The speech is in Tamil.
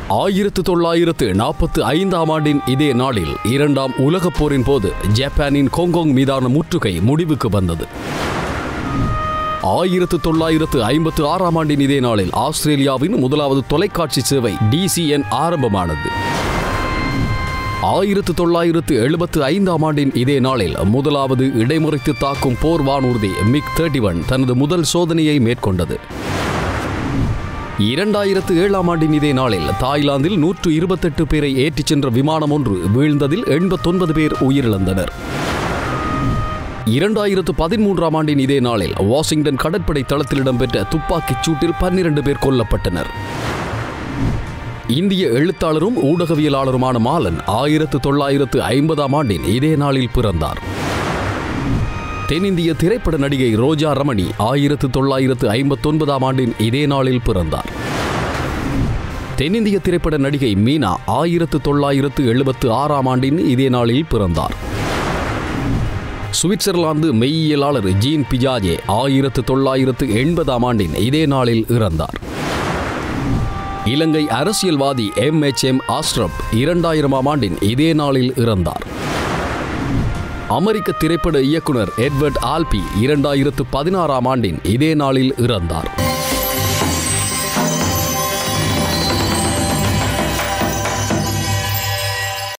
ஆயிரத்து தொள்ளாயிரத்து நாற்பத்து ஐந்தாம் ஆண்டின் இதே நாளில் இரண்டாம் உலகப் போரின் போது ஜப்பானின் கொங்கோங் மீதான முற்றுகை முடிவுக்கு வந்தது ஆயிரத்து தொள்ளாயிரத்து ஐம்பத்து ஆறாம் ஆண்டின் இதே நாளில் ஆஸ்திரேலியாவின் முதலாவது தொலைக்காட்சி சேவை டிசிஎன் ஆரம்பமானது ஆயிரத்து தொள்ளாயிரத்து எழுபத்து ஐந்தாம் ஆண்டின் இதே நாளில் முதலாவது இடைமுறைத்து தாக்கும் போர் வானூர்தி மிக் தேர்ட்டி ஒன் தனது முதல் சோதனையை மேற்கொண்டது இரண்டாயிரத்து ஏழாம் ஆண்டின் இதே நாளில் தாய்லாந்தில் நூற்று இருபத்தெட்டு பேரை ஏற்றிச் சென்ற விமானம் ஒன்று வீழ்ந்ததில் எண்பத்தொன்பது பேர் உயிரிழந்தனர் இரண்டாயிரத்து பதிமூன்றாம் ஆண்டின் இதே நாளில் வாஷிங்டன் கடற்படை தளத்தில் இடம்பெற்ற துப்பாக்கிச் சூட்டில் பன்னிரண்டு பேர் கொல்லப்பட்டனர் இந்திய எழுத்தாளரும் ஊடகவியலாளருமான மாலன் ஆயிரத்து தொள்ளாயிரத்து ஐம்பதாம் ஆண்டின் இதே நாளில் பிறந்தார் தென்னிந்திய திரைப்பட நடிகை ரோஜா ரமணி ஆயிரத்து தொள்ளாயிரத்து ஐம்பத்தொன்பதாம் ஆண்டின் இதே நாளில் பிறந்தார் தென்னிந்திய திரைப்பட நடிகை மீனா ஆயிரத்து தொள்ளாயிரத்து எழுபத்து ஆறாம் ஆண்டின் இதே நாளில் பிறந்தார் சுவிட்சர்லாந்து மெய்யியலாளர் ஜீன் பிஜாஜே ஆயிரத்து தொள்ளாயிரத்து எண்பதாம் ஆண்டின் இதே நாளில் இறந்தார் இலங்கை அரசியல்வாதி எம் எச் எம் ஆஸ்ட்ரப் இரண்டாயிரமாம் ஆண்டின் இதே நாளில் இறந்தார் அமெரிக்க திரைப்பட இயக்குனர் எட்வர்ட் ஆல்பி இரண்டாயிரத்து பதினாறாம் ஆண்டின் இதே நாளில் இறந்தார்